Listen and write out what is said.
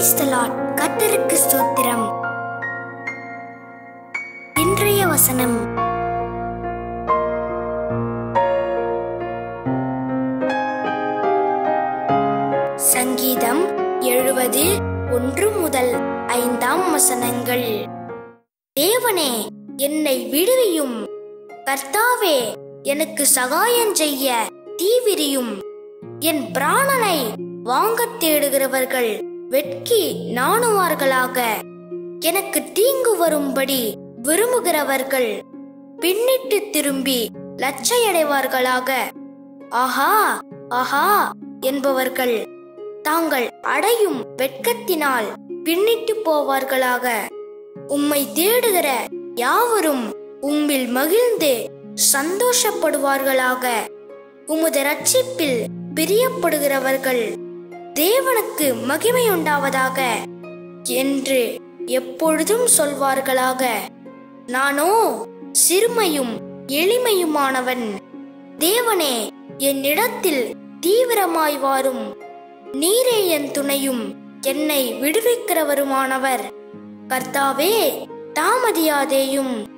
Praise the Lord. கர்த்தருக்கு ஸ்தோத்திரம் இன்றைய வசனம் சங்கீதம் எழுபது ஒன்று முதல் ஐந்தாம் வசனங்கள் தேவனே என்னை விடுவியும் கர்த்தாவே எனக்கு சகாயம் செய்ய தீவிரியும் என் பிராணனை வாங்கத் தேடுகிறவர்கள் வெட்கி நாணுவார்களாக எனக்கு தீங்கு வரும்படி விரும்புகிறவர்கள் பின்னிட்டு திரும்பி லட்சையடைவார்களாக ஆஹா ஆஹா என்பவர்கள் தாங்கள் அடையும் வெட்கத்தினால் பின்னிட்டு போவார்களாக உம்மை தேடுகிற யாவரும் உம்மில் மகிழ்ந்து சந்தோஷப்படுவார்களாக உமது ரட்சிப்பில் பிரியப்படுகிறவர்கள் தேவனுக்கு மகிமையுண்டாவதாக என்று எப்பொழுதும் சொல்வார்களாக நானோ சிறுமையும் எளிமையுமானவன் தேவனே என்னிடத்தில் தீவிரமாய் வாரும் நீரே என் துணையும் என்னை விடுவிக்கிறவருமானவர் கர்த்தாவே தாமதியாதேயும்